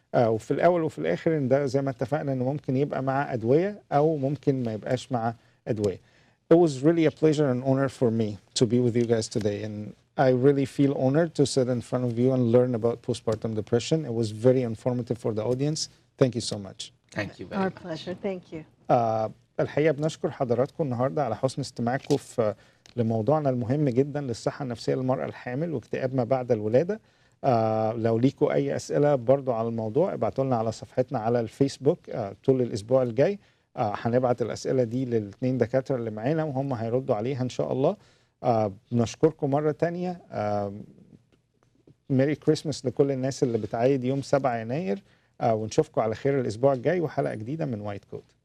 آه وفي الاول وفي الاخر ان ده زي ما اتفقنا انه ممكن يبقى مع ادويه او ممكن ما يبقاش مع ادويه. It was really a pleasure and honor for me to be with you guys today and I really feel honored to sit in front of you and learn about postpartum depression. It was very informative for the audience. Thank you so much. Thank you very Our much. pleasure. Thank you. آه الحقيقه بنشكر حضراتكم النهارده على حسن استماعكم في لموضوعنا المهم جدا للصحه النفسيه للمراه الحامل واكتئاب ما بعد الولاده آه لو ليكوا اي اسئله برضو على الموضوع ابعتوا لنا على صفحتنا على الفيسبوك آه طول الاسبوع الجاي آه هنبعت الاسئله دي للاثنين دكاتره اللي معانا وهم هيردوا عليها ان شاء الله آه بنشكركم مره تانية آه ميري كريسماس لكل الناس اللي بتعيد يوم 7 يناير آه ونشوفكم على خير الاسبوع الجاي وحلقه جديده من وايت كوت